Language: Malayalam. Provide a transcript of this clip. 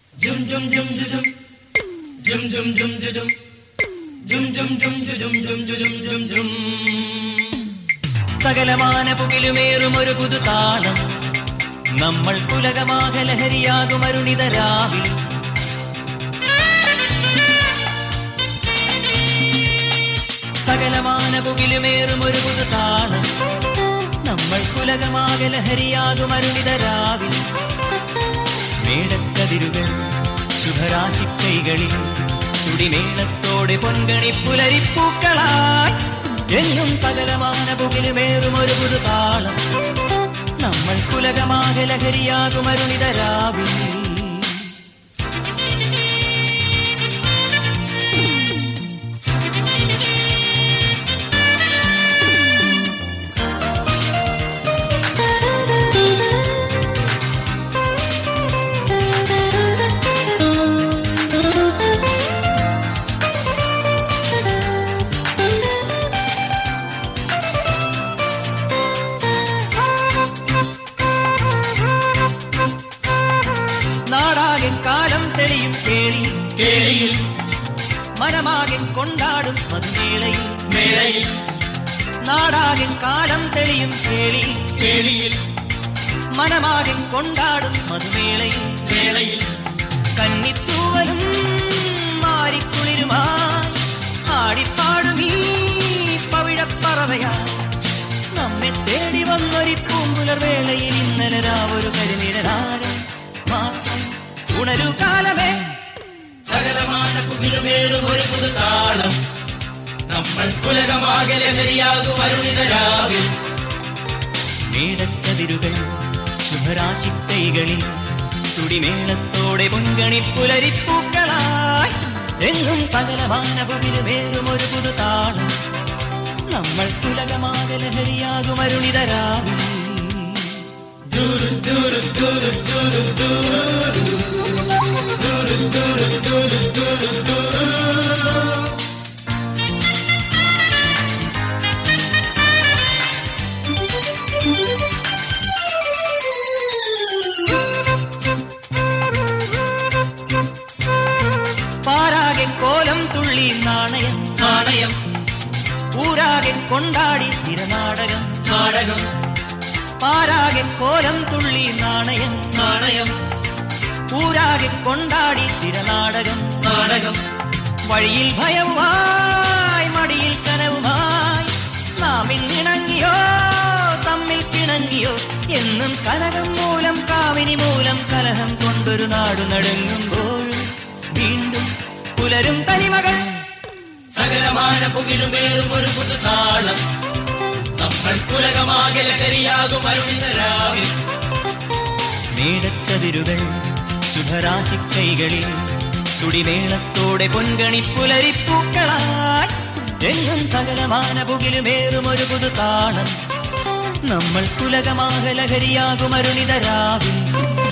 സകലമാന പുകിലുമേറും ഒരു പുതുതാളം നമ്മൾ പുലകമാക ലഹരിയാകും അരുണിതരാവിൽ സകലമാന പുകിലുമേറും ഒരു പുതുതാളം നമ്മൾ പുലകമാക ലഹരിയാകും അരുണിതരാവിൽ മേടക്കതിരുകൾ ശുഭരാശിക്കൈകളിൽ തുടിമേളത്തോടെ പൊൻകണി പുലരിപ്പൂക്കളായി എന്നും സകലമാന പുകിലുമേറും ഒരു പുതുതാളം നമ്മൾ പുലകമാക ലഹരിയാകും അരുണിതരാവിൽ നാടാകെ കാലം തെളിയും കേളി കേളിയിൽ മനമാകെ കൊണ്ടാടും മധുമേളയിൽ മേളയിൽ നാടാകെ കാലം തെളിയും കേളി കേളിയിൽ മനമാകെ കൊണ്ടാടും മധുമേളയിൽ മേളയിൽ കന്നിത്തൂവലും മാറിക്കുളിരുമായി ആടിപ്പാടും ഈ പവിഴപ്പറവയാ നമ്മെ തേടി വന്നൊരു പൂമ്പുലർ വേളയിൽ ഇന്നലെ രാവൊരു കരിനിഴലാരം മാത്രം ഉണരു കാലമേ സകലമാന കുതിരുമേറും ഒരു പുതുതാളം നമ്മൾ പുലകമാകെ ലഹരിയാകും അരുണിതരാവിൽ മേടക്കതിരുകൾ ശുഭരാശിക്കൈകളിൽ തുടിമേളത്തോടെ പൊൻകണി പുലരിപ്പൂക്കളായി എങ്ങും സകലമാന പുകിലുമേറും ഒരു പുതുതാളം നമ്മൾ പുലകമാക ലഹരിയാകും അരുണിതരാവിൽ പാരാകെ കോലം തുള്ളി നാണയം നാണയം ഊരാകെ കൊണ്ടാടി തിരനാടകം നാടകം പാരാകെ കോലം തുള്ളി നാണയം നാണയം ഊരാകെ കൊണ്ടാടി തിരനാടകം നാടകം വഴിയിൽ ഭയവുമായി മടിയിൽ കനവുമായി നാം ഇന്നിണങ്ങിയോ തമ്മിൽ പിണങ്ങിയോ എന്നും കനകം മൂലം കാമിനി മൂലം കലഹം കൊണ്ടൊരു നാടു നടുങ്ങുമ്പോഴും വീണ്ടും പുലരും തനിമകൾ സകലമാന പുകിരുമേറും ഒരു പുതുതാളം നമ്മൾ പുലകമാകെ ലഹരിയാകും അരുണിതരാവിൽ മേടക്കതിരുകൾ ശുഭരാശിക്കൈകളിൽ തുടിമേളത്തോടെ പൊൻകണി പുലരിപ്പൂക്കളായി എങ്ങും സകലമാന പുകിലുമേറും ഒരു പുതുതാളം നമ്മൾ പുലകമാക ലഹരിയാകും അരുണിതരാവിൽ